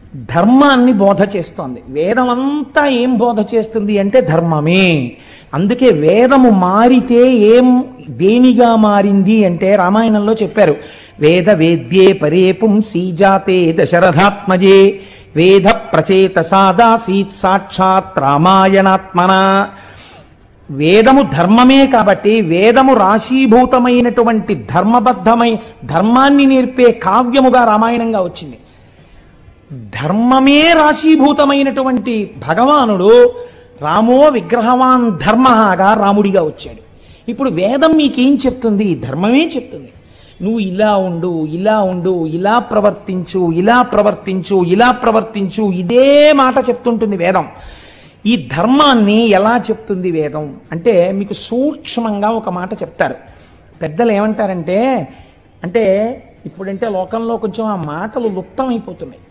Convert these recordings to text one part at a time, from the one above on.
ధర్మాన్ని బోధ చేస్తోంది వేదం అంతా ఏం బోధ చేస్తుంది అంటే ధర్మమే అందుకే వేదము మారితే ఏం దేనిగా మారింది అంటే రామాయణంలో చెప్పారు వేద వేద్యే పరే పుంసి జాతే దశరథాత్మజే వేద ప్రచేత సాదాసీత్ సాక్షాత్ రామాయణాత్మన వేదము ధర్మమే కాబట్టి వేదము రాశీభూతమైనటువంటి ధర్మబద్ధమై ధర్మాన్ని నేర్పే కావ్యముగా రామాయణంగా వచ్చింది ధర్మమే రాశీభూతమైనటువంటి భగవానుడు రామో విగ్రహవాన్ ధర్మగా రాముడిగా వచ్చాడు ఇప్పుడు వేదం మీకేం చెప్తుంది ధర్మమే చెప్తుంది నువ్వు ఇలా ఉండు ఇలా ఉండు ఇలా ప్రవర్తించు ఇలా ప్రవర్తించు ఇలా ప్రవర్తించు ఇదే మాట చెప్తుంటుంది వేదం ఈ ధర్మాన్ని ఎలా చెప్తుంది వేదం అంటే మీకు సూక్ష్మంగా ఒక మాట చెప్తారు పెద్దలు ఏమంటారంటే అంటే ఇప్పుడంటే లోకంలో కొంచెం ఆ మాటలు లుప్తమైపోతున్నాయి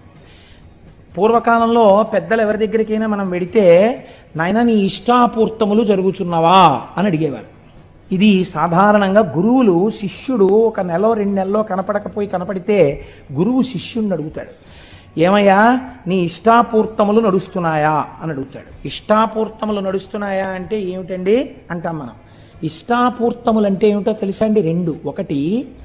పూర్వకాలంలో పెద్దలు ఎవరి దగ్గరికైనా మనం వెడితే నాయన నీ ఇష్టాపూర్తములు జరుగుచున్నవా అని అడిగేవారు ఇది సాధారణంగా గురువులు శిష్యుడు ఒక నెల రెండు నెలలో కనపడకపోయి కనపడితే గురువు శిష్యుడిని అడుగుతాడు ఏమయ్యా నీ ఇష్టాపూర్తములు నడుస్తున్నాయా అని అడుగుతాడు ఇష్టాపూర్తములు నడుస్తున్నాయా అంటే ఏమిటండి అంటాం మనం ఇష్టాపూర్తములు అంటే ఏమిటో తెలుసా అండి రెండు ఒకటి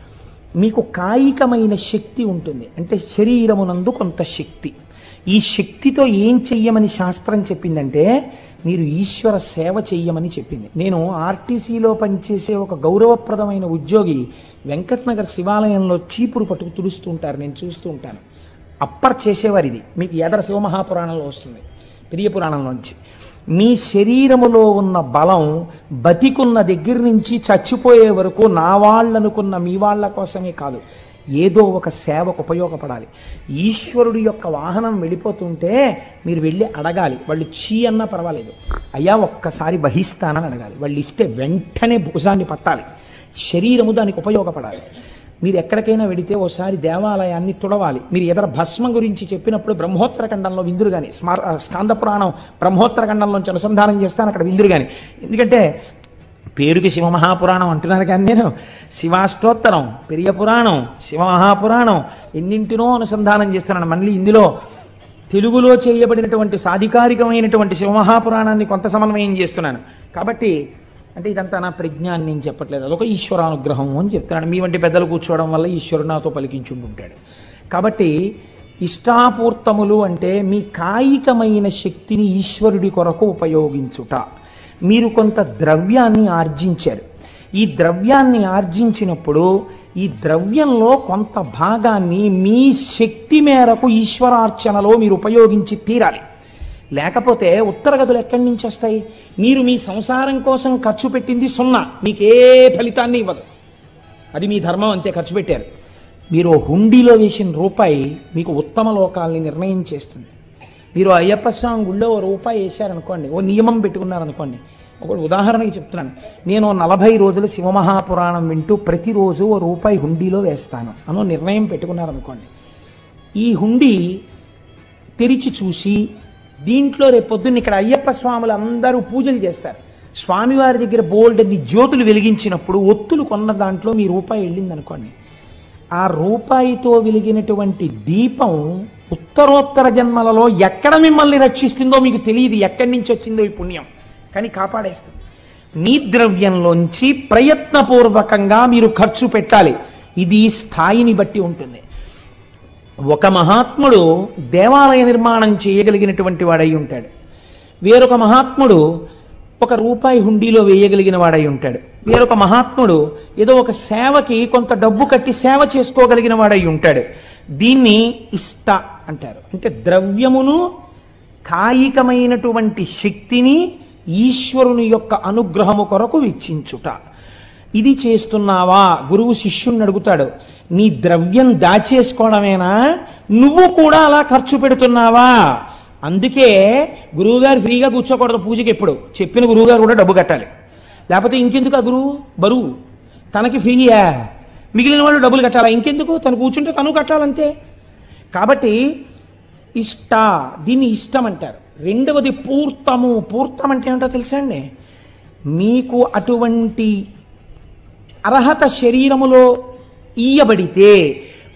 మీకు కాయికమైన శక్తి ఉంటుంది అంటే శరీరమునందు కొంత శక్తి ఈ శక్తితో ఏం చెయ్యమని శాస్త్రం చెప్పిందంటే మీరు ఈశ్వర సేవ చెయ్యమని చెప్పింది నేను ఆర్టీసీలో పనిచేసే ఒక గౌరవప్రదమైన ఉద్యోగి వెంకట్నగర్ శివాలయంలో చీపురు పట్టుకు తుడుస్తూ ఉంటారు నేను చూస్తూ ఉంటాను అప్పర్ చేసేవారు ఇది మీకు ఎదర శివమహాపురాణంలో వస్తుంది పెరియ పురాణంలోంచి మీ శరీరములో ఉన్న బలం బతికున్న దగ్గర నుంచి చచ్చిపోయే వరకు నా వాళ్ళనుకున్న మీ వాళ్ళ కోసమే కాదు ఏదో ఒక సేవకు ఉపయోగపడాలి ఈశ్వరుడి యొక్క వాహనం వెళ్ళిపోతుంటే మీరు వెళ్ళి అడగాలి వాళ్ళు చీ అన్నా పర్వాలేదు అయ్యా ఒక్కసారి బహిస్తానని అడగాలి వాళ్ళు ఇస్తే వెంటనే భుజాన్ని పట్టాలి శరీరము దానికి ఉపయోగపడాలి మీరు ఎక్కడికైనా వెడితే ఓసారి దేవాలయాన్ని తుడవాలి మీరు ఎదర భస్మం గురించి చెప్పినప్పుడు బ్రహ్మోత్తర ఖండంలో విందురు కానీ స్మార స్కాంద పురాణం బ్రహ్మోత్తర ఖండంలోంచి అనుసంధానం చేస్తాను అక్కడ విందురు కానీ ఎందుకంటే పేరుకి శివమహాపురాణం అంటున్నారు కానీ నేను శివాష్టోత్తరం పెరియ పురాణం శివమహాపురాణం ఎన్నింటినో అనుసంధానం చేస్తున్నాను మళ్ళీ ఇందులో తెలుగులో చేయబడినటువంటి సాధికారికమైనటువంటి శివమహాపురాణాన్ని కొంత సమన్వయం చేస్తున్నాను కాబట్టి అంటే ఇదంతా నా ప్రజ్ఞ అని నేను చెప్పట్లేదు అదొక ఈశ్వరానుగ్రహం అని చెప్తున్నాను మీ వంటి పెద్దలు కూర్చోవడం వల్ల ఈశ్వరుడు నాతో పలికించుంటుంటాడు కాబట్టి ఇష్టాపూర్తములు అంటే మీ కాయికమైన శక్తిని ఈశ్వరుడి కొరకు ఉపయోగించుట మీరు కొంత ద్రవ్యాన్ని ఆర్జించారు ఈ ద్రవ్యాన్ని ఆర్జించినప్పుడు ఈ ద్రవ్యంలో కొంత భాగాన్ని మీ శక్తి మేరకు ఈశ్వరార్చనలో మీరు ఉపయోగించి తీరాలి లేకపోతే ఉత్తరగతులు ఎక్కడి నుంచి వస్తాయి మీరు మీ సంసారం కోసం ఖర్చు పెట్టింది సున్నా మీకే ఫలితాన్ని ఇవ్వదు అది మీ ధర్మం అంతే ఖర్చు పెట్టారు మీరు ఓ హుండీలో వేసిన రూపాయి మీకు ఉత్తమ లోకాల్ని నిర్ణయం చేస్తుంది మీరు అయ్యప్ప స్వామి గుళ్ళో ఓ రూపాయి వేశారనుకోండి ఓ నియమం పెట్టుకున్నారనుకోండి ఒక ఉదాహరణకి చెప్తున్నాను నేను నలభై రోజులు శివమహాపురాణం వింటూ ప్రతిరోజు ఓ రూపాయి హుండీలో వేస్తాను అనో నిర్ణయం పెట్టుకున్నారనుకోండి ఈ హుండీ తెరిచి చూసి దీంట్లో రేపు పొద్దున్న ఇక్కడ అయ్యప్ప స్వాములు అందరూ పూజలు చేస్తారు స్వామివారి దగ్గర బోల్డ్ అన్ని జ్యోతులు వెలిగించినప్పుడు ఒత్తులు కొన్న దాంట్లో మీ రూపాయి వెళ్ళింది అనుకోండి ఆ రూపాయితో వెలిగినటువంటి దీపం ఉత్తరోత్తర జన్మలలో ఎక్కడ మిమ్మల్ని రక్షిస్తుందో మీకు తెలియదు ఎక్కడి నుంచి వచ్చిందో ఈ పుణ్యం కానీ కాపాడేస్తుంది మీ ద్రవ్యంలోంచి ప్రయత్నపూర్వకంగా మీరు ఖర్చు పెట్టాలి ఇది స్థాయిని బట్టి ఉంటుంది ఒక మహాత్ముడు దేవాలయ నిర్మాణం చేయగలిగినటువంటి వాడై ఉంటాడు వేరొక మహాత్ముడు ఒక రూపాయి హుండీలో వేయగలిగిన వాడై ఉంటాడు వేరొక మహాత్ముడు ఏదో ఒక సేవకి కొంత డబ్బు కట్టి సేవ చేసుకోగలిగిన వాడై ఉంటాడు దీన్ని ఇష్ట అంటారు అంటే ద్రవ్యమును కాయికమైనటువంటి శక్తిని ఈశ్వరుని యొక్క అనుగ్రహము కొరకు వెచ్చించుట ఇది చేస్తున్నావా గురువు శిష్యుణ్ణి అడుగుతాడు నీ ద్రవ్యం దాచేసుకోవడమేనా నువ్వు కూడా అలా ఖర్చు పెడుతున్నావా అందుకే గురువుగారు ఫ్రీగా కూర్చోకూడదు పూజకి ఎప్పుడు చెప్పిన గురువుగారు కూడా డబ్బు కట్టాలి లేకపోతే ఇంకెందుకు ఆ గురువు బరువు తనకి ఫ్రీయా మిగిలిన వాళ్ళు డబ్బులు కట్టాలా ఇంకెందుకు తను కూర్చుంటే తను కట్టాలంతే కాబట్టి ఇష్ట దీన్ని ఇష్టం అంటారు రెండవది పూర్తము పూర్తం అంటే ఏమిటో తెలుసా అండి మీకు అటువంటి అర్హత శరీరములో ఇయ్యబడితే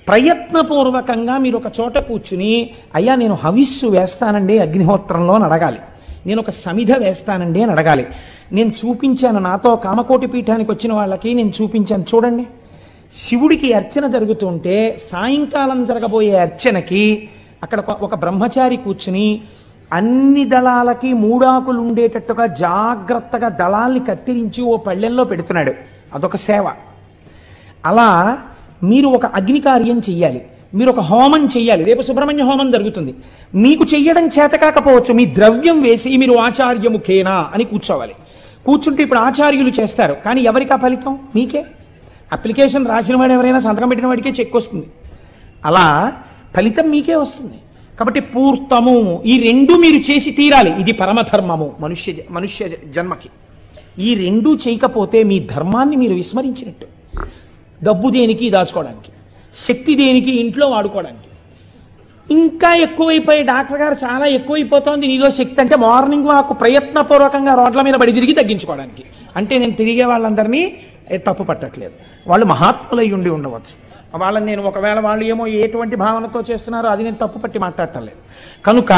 ప్రయత్నపూర్వకంగా మీరు ఒక చోట కూర్చుని అయ్యా నేను హవిస్సు వేస్తానండి అగ్నిహోత్రంలో అని అడగాలి నేను ఒక సమిధ వేస్తానండి అని అడగాలి నేను చూపించాను నాతో కామకోటి పీఠానికి వచ్చిన వాళ్ళకి నేను చూపించాను చూడండి శివుడికి అర్చన జరుగుతుంటే సాయంకాలం జరగబోయే అర్చనకి అక్కడ ఒక- ఒక బ్రహ్మచారి కూర్చుని అన్ని దళాలకి మూడాకులు ఉండేటట్టుగా జాగ్రత్తగా దళాల్ని కత్తిరించి ఓ పళ్ళెంలో పెడుతున్నాడు అదొక సేవ అలా మీరు ఒక అగ్ని కార్యం చెయ్యాలి మీరు ఒక హోమం చెయ్యాలి రేపు సుబ్రహ్మణ్య హోమం జరుగుతుంది మీకు చెయ్యడం చేత కాకపోవచ్చు మీ ద్రవ్యం వేసి మీరు ఆచార్యముఖేనా అని కూర్చోవాలి కూర్చుంటే ఇప్పుడు ఆచార్యులు చేస్తారు కానీ ఎవరికి ఆ ఫలితం మీకే అప్లికేషన్ రాసిన వాడు ఎవరైనా సంతకం పెట్టిన వాడికే చెక్ వస్తుంది అలా ఫలితం మీకే వస్తుంది కాబట్టి పూర్తము ఈ రెండు మీరు చేసి తీరాలి ఇది పరమధర్మము మనుష్య మనుష్య జన్మకి ఈ రెండు చేయకపోతే మీ ధర్మాన్ని మీరు విస్మరించినట్టు డబ్బు దేనికి దాచుకోవడానికి శక్తి దేనికి ఇంట్లో వాడుకోవడానికి ఇంకా ఎక్కువైపోయి డాక్టర్ గారు చాలా ఎక్కువైపోతోంది నీలో శక్తి అంటే మార్నింగ్ వాక్ ప్రయత్నపూర్వకంగా రోడ్ల మీద పడి తిరిగి తగ్గించుకోవడానికి అంటే నేను తిరిగే వాళ్ళందరినీ ఏ, తప్పు పట్టట్లేదు వాళ్ళు మహాత్ములై ఉండి ఉండవచ్చు వాళ్ళని నేను ఒకవేళ వాళ్ళు ఏమో ఎటువంటి భావనతో చేస్తున్నారో అది నేను తప్పు పట్టి మాట్లాడటం లేదు కనుక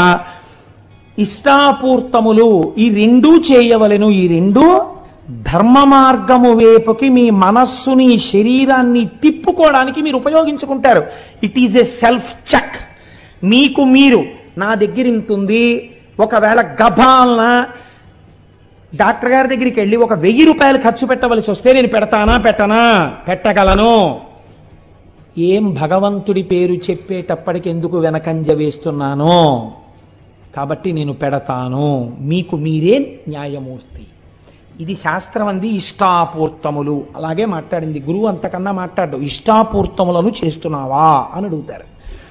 ఇష్టాపూర్తములు ఈ రెండూ చేయవలెను ఈ రెండు ధర్మ మార్గము వైపుకి మీ మనస్సుని శరీరాన్ని తిప్పుకోవడానికి మీరు ఉపయోగించుకుంటారు it is a self check మీకు మీరు నా దగ్గర ఇంత ఉంది ఒకవేళ గభాలన డాక్టర్ గారి దగ్గరికి వెళ్ళి ఒక వెయ్యి రూపాయలు ఖర్చు పెట్టవలసి వస్తే నేను పెడతానా పెట్టనా పెట్టగలను ఏం భగవంతుడి పేరు చెప్పేటప్పటికి ఎందుకు వెనకంజ వేస్తున్నానో కాబట్టి నేను పెడతాను మీకు మీరే న్యాయమూర్తి ఇది శాస్త్రం అంది ఇష్టాపూర్తములు అలాగే మాట్లాడింది గురువు అంతకన్నా మాట్లాడు ఇష్టాపూర్తములను చేస్తున్నావా అని అడుగుతారు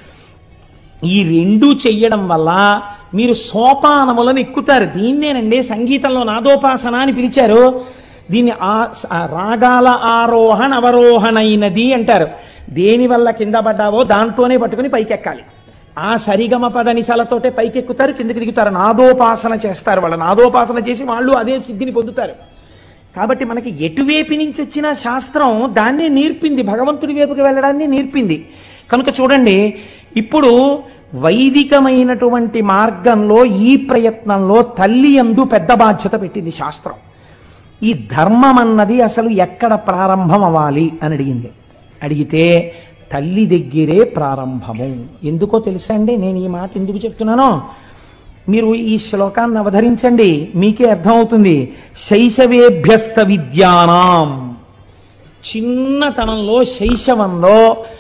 ఈ రెండు చెయ్యడం వల్ల మీరు సోపానములను ఎక్కుతారు దీన్నేనండి సంగీతంలో నాదోపాసన అని పిలిచారు దీన్ని ఆ ఆ రాగాల ఆరోహణ అవరోహణైనది అంటారు దేని వల్ల కింద పడ్డావో దాంతోనే పట్టుకుని పైకెక్కాలి ఆ సరిగమ పదనిసలతోటే పైకెక్కుతారు కిందకి దిగుతారు నాదోపాసన చేస్తారు వాళ్ళు నాదోపాసన చేసి వాళ్ళు అదే సిద్ధిని పొందుతారు కాబట్టి మనకి ఎటువైపు నుంచి వచ్చిన శాస్త్రం దాన్నే నేర్పింది భగవంతుడి వైపుకి వెళ్ళడాన్ని నేర్పింది కనుక చూడండి ఇప్పుడు వైదికమైనటువంటి మార్గంలో ఈ ప్రయత్నంలో తల్లి ఎందు పెద్ద బాధ్యత పెట్టింది శాస్త్రం ఈ ధర్మం అన్నది అసలు ఎక్కడ ప్రారంభం అవ్వాలి అని అడిగింది అడిగితే తల్లి దగ్గరే ప్రారంభము ఎందుకో తెలుసా అండి నేను ఈ మాట ఎందుకు చెప్తున్నానో మీరు ఈ శ్లోకాన్ని అవధరించండి మీకే అర్థమవుతుంది శైశవేభ్యస్త విద్యానాం చిన్నతనంలో శైశవంలో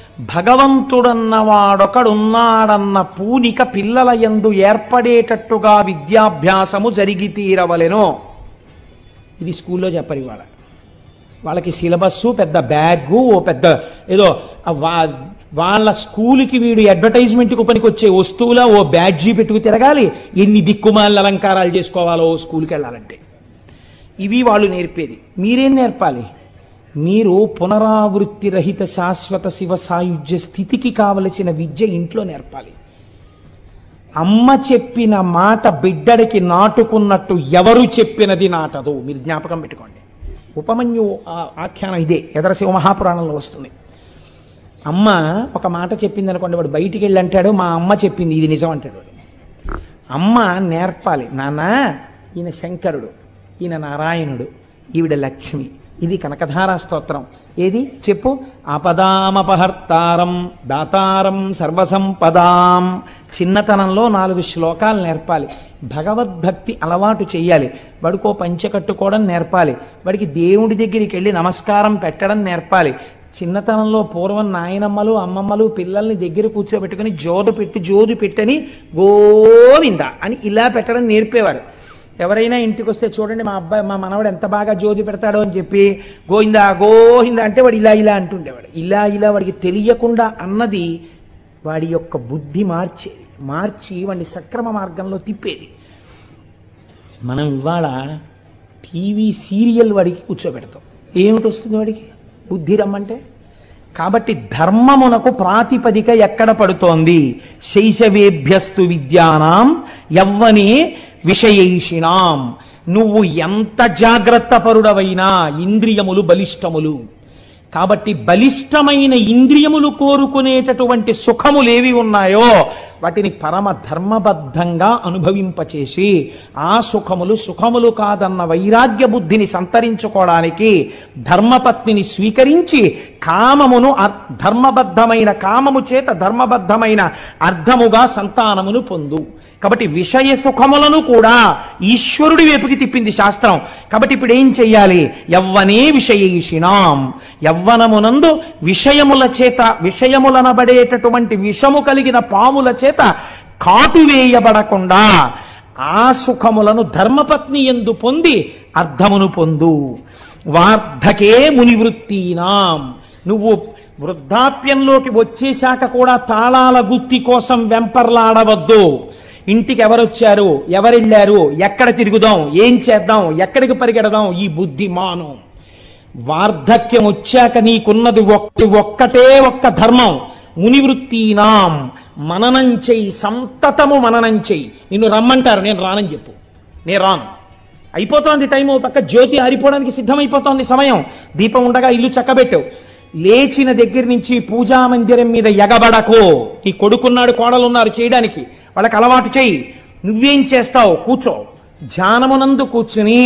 భగవంతుడన్నవాడొకడున్నాడన్న పూనిక పిల్లల యందు ఏర్పడేటట్టుగా విద్యాభ్యాసము జరిగి తీరవలెను ఇది స్కూల్లో చెప్పరు ఇవాళ వాళ్ళకి సిలబస్సు పెద్ద బ్యాగు ఓ పెద్ద ఏదో ఆ వా- వాళ్ళ స్కూల్కి వీడు అడ్వర్టైజ్మెంట్కి పనికొచ్చే వస్తువుల ఓ బ్యాడ్జీ పెట్టుకు తిరగాలి ఎన్ని దిక్కుమాల అలంకారాలు చేసుకోవాలో ఓ స్కూల్కి వెళ్ళాలంటే ఇవి వాళ్ళు నేర్పేది మీరేం నేర్పాలి మీరు పునరావృత్తి రహిత శాశ్వత శివ సాయుధ్య స్థితికి కావలసిన విద్య ఇంట్లో నేర్పాలి అమ్మ చెప్పిన మాట బిడ్డడికి నాటుకున్నట్టు ఎవరు చెప్పినది నాటదు మీరు జ్ఞాపకం పెట్టుకోండి ఉపమన్యు ఆ- ఆఖ్యానం ఇదే ఎదరశివ మహాపురాణంలో వస్తుంది అమ్మ ఒక మాట చెప్పింది అనుకోండి వాడు బయటికి వెళ్ళి అంటాడు మా అమ్మ చెప్పింది ఇది నిజం అంటాడు వాడు అమ్మ నేర్పాలి నాన్న ఈయన శంకరుడు ఈయన నారాయణుడు ఈవిడ లక్ష్మి ఇది కనకధారా స్తోత్రం ఏది చెప్పు ఆపదామపహర్తారం దాతారం సర్వసంపదాం చిన్నతనంలో నాలుగు శ్లోకాలు నేర్పాలి భగవద్భక్తి అలవాటు చెయ్యాలి వాడికో పంచె కట్టుకోవడం నేర్పాలి వాడికి దేవుడి దగ్గరికి వెళ్ళి నమస్కారం పెట్టడం నేర్పాలి చిన్నతనంలో పూర్వం నాయనమ్మలు అమ్మమ్మలు పిల్లల్ని దగ్గర కూర్చోబెట్టుకుని జోడు పెట్టి జోడు పెట్టని గోవింద అని ఇలా పెట్టడం నేర్పేవారు ఎవరైనా ఇంటికి వస్తే చూడండి మా అబ్బాయి మా మనవడు ఎంత బాగా జోది పెడతాడో అని చెప్పి గోవిందా గోవింద అంటే వాడు ఇలా ఇలా అంటుండేవాడు ఇలా ఇలా వాడికి తెలియకుండా అన్నది వాడి యొక్క బుద్ధి మార్చేది మార్చి వాడిని సక్రమ మార్గంలో తిప్పేది మనం ఇవాళ టీవీ సీరియల్ వాడికి కూర్చోబెడతాం ఏమిటి వస్తుంది వాడికి బుద్ధి రమ్మంటే కాబట్టి ధర్మమునకు ప్రాతిపదిక ఎక్కడ పడుతోంది శైశవేభ్యస్తు విద్యానాం యవ్వనే విషయైషిణాం నువ్వు ఎంత జాగ్రత్త పరుడవైనా ఇంద్రియములు బలిష్టములు కాబట్టి బలిష్టమైన ఇంద్రియములు కోరుకునేటటువంటి సుఖములేవి ఉన్నాయో వాటిని పరమ ధర్మబద్ధంగా అనుభవింపచేసి ఆ సుఖములు సుఖములు కాదన్న వైరాగ్య బుద్ధిని సంతరించుకోవడానికి ధర్మపత్నిని స్వీకరించి కామమును అర్- ధర్మబద్ధమైన కామము చేత ధర్మబద్ధమైన అర్థముగా సంతానమును పొందు కాబట్టి విషయ సుఖములను కూడా ఈశ్వరుడి వైపుకి తిప్పింది శాస్త్రం కాబట్టి ఇప్పుడు ఏం చెయ్యాలి యవ్వనే విషయేషిణాం యవ్వనమునందు విషయముల చేత విషయములనబడేటటువంటి విషము కలిగిన పాముల చేత కాటు వేయబడకుండా ఆ సుఖములను ధర్మపత్ని ఎందు పొంది అర్థమును పొందు వార్ధకే మునివృత్తీనాం నువ్వు వృద్ధాప్యంలోకి వచ్చేశాక కూడా తాళాల గుత్తి కోసం వెంపర్లాడవద్దు ఇంటికి ఎవరొచ్చారు ఎవరెళ్ళారు ఎక్కడ తిరుగుదాం ఏం చేద్దాం ఎక్కడికి పరిగెడదాం ఈ బుద్ధి మాను వార్ధక్యం వచ్చాక నీకున్నది ఒక్క ఒక్కటే ఒక్క ధర్మం మునివృత్తీనాం మననం చెయ్యి సంతతము మననం చెయ్యి నిన్ను రమ్మంటారు నేను రానని చెప్పు నేను రాను అయిపోతోంది టైం ఓ పక్క జ్యోతి ఆరిపోవడానికి సిద్ధమైపోతోంది సమయం దీపం ఉండగా ఇల్లు చక్కబెట్టావు లేచిన దగ్గర నుంచి పూజా మందిరం మీద ఎగబడకో నీ కొడుకున్నాడు కోడలున్నారు చేయడానికి వాళ్ళకి అలవాటు చేయి నువ్వేం చేస్తావు కూర్చో ధ్యానమునందు కూర్చుని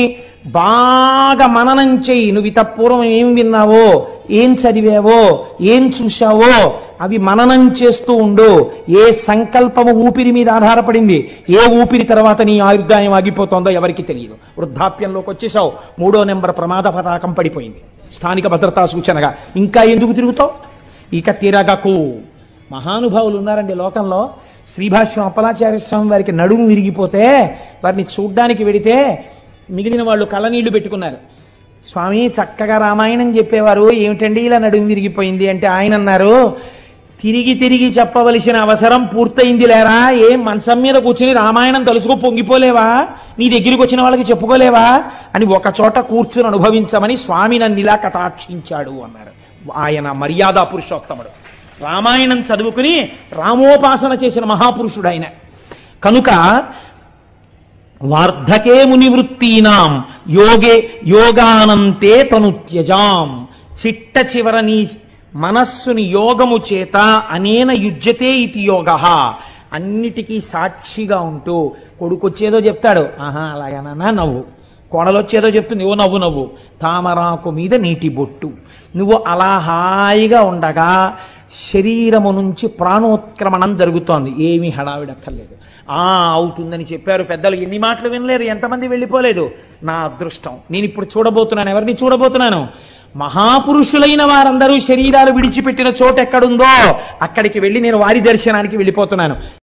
బాగా మననం చెయ్యి నువ్వు ఇత పూర్వం ఏం విన్నావో ఏం చదివావో ఏం చూశావో అవి మననం చేస్తూ ఉండు ఏ సంకల్పము ఊపిరి మీద ఆధారపడింది ఏ ఊపిరి తర్వాత నీ ఆయుర్దాయం ఆగిపోతుందో ఎవరికి తెలియదు వృద్ధాప్యంలోకి వచ్చేసావు మూడో నెంబర్ ప్రమాద పతాకం పడిపోయింది స్థానిక భద్రతా సూచనగా ఇంకా ఎందుకు తిరుగుతావు ఇక తిరగకు మహానుభావులు ఉన్నారండి లోకంలో శ్రీభాష్యం అప్పలాచార్య స్వామి వారికి నడుము విరిగిపోతే వారిని చూడ్డానికి వెడితే మిగిలిన వాళ్ళు కళ్ళనీళ్లు పెట్టుకున్నారు స్వామి చక్కగా రామాయణం చెప్పేవారు ఏమిటండి ఇలా నడుము విరిగిపోయింది అంటే ఆయన అన్నారు తిరిగి తిరిగి చెప్పవలసిన అవసరం పూర్తయింది లేరా ఏం మంచం మీద కూర్చుని రామాయణం తలుచుకో పొంగిపోలేవా నీ దగ్గరికి వచ్చిన వాళ్ళకి చెప్పుకోలేవా అని ఒక చోట కూర్చుని అనుభవించమని స్వామి నన్ను ఇలా కటాక్షించాడు అన్నారు ఆయన మర్యాదా పురుషోత్తముడు రామాయణం చదువుకుని రామోపాసన చేసిన మహాపురుషుడు ఆయన కనుక వార్ధకే మునివృత్తీనాం యోగే యోగానంతే తను త్యజాం చిట్ట చివర నీ మనస్సుని యోగము చేత అనేన యుజ్యతే ఇది యోగ అన్నిటికీ సాక్షిగా ఉంటూ కొడుకొచ్చేదో చెప్తాడు ఆహా అలాగేనా నవ్వు కోడలొచ్చేదో చెప్తుంది ఓ నవ్వు నవ్వు తామరాకు మీద నీటి బొట్టు నువ్వు అలా హాయిగా ఉండగా శరీరము నుంచి ప్రాణోత్క్రమణం జరుగుతోంది ఏమీ హడావిడక్కర్లేదు ఆ అవుతుందని చెప్పారు పెద్దలు ఎన్ని మాటలు వినలేరు ఎంతమంది వెళ్ళిపోలేదు నా అదృష్టం నేను ఇప్పుడు చూడబోతున్నాను ఎవరిని చూడబోతున్నాను మహాపురుషులైన వారందరూ శరీరాలు విడిచిపెట్టిన చోటు ఎక్కడుందో అక్కడికి వెళ్ళి నేను వారి దర్శనానికి వెళ్ళిపోతున్నాను